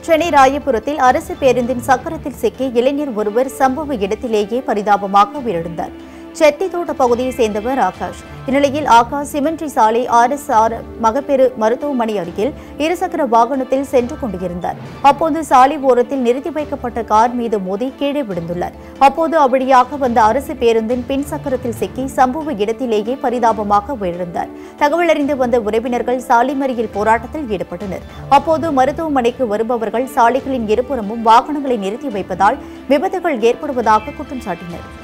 சென்னை ராயபுரத்தில் அரசு பேருந்தின் சக்கரத்தில் சிக்கி இளைஞர் ஒருவர் சம்பவ இடத்திலேயே பரிதாபமாக உயிரிழந்தார் செட்டித்தோட்ட பகுதியைச் சேர்ந்தவர் ஆகாஷ் இந்நிலையில் ஆகாஷ் சிமெண்ட்ரி சாலை ஆர்எஸ்ஆர் மகப்பேறு மருத்துவமனை அருகில் இருசக்கர வாகனத்தில் சென்று கொண்டிருந்தார் அப்போது சாலை ஓரத்தில் நிறுத்தி வைக்கப்பட்ட கார் மீது மோதி கீழே விழுந்துள்ளார் அப்போது அவ்வழியாக வந்த அரசு பேருந்தின் பின் சக்கரத்தில் சிக்கி சம்பவ இடத்திலேயே பரிதாபமாக உயிரிழந்தார் தகவல் அறிந்து வந்த உறவினர்கள் சாலை மறியல் போராட்டத்தில் ஈடுபட்டனர் அப்போது மருத்துவமனைக்கு வருபவர்கள் சாலைகளின் இருபுறமும் வாகனங்களை நிறுத்தி வைப்பதால் விபத்துகள் ஏற்படுவதாக குற்றம் சாட்டினர்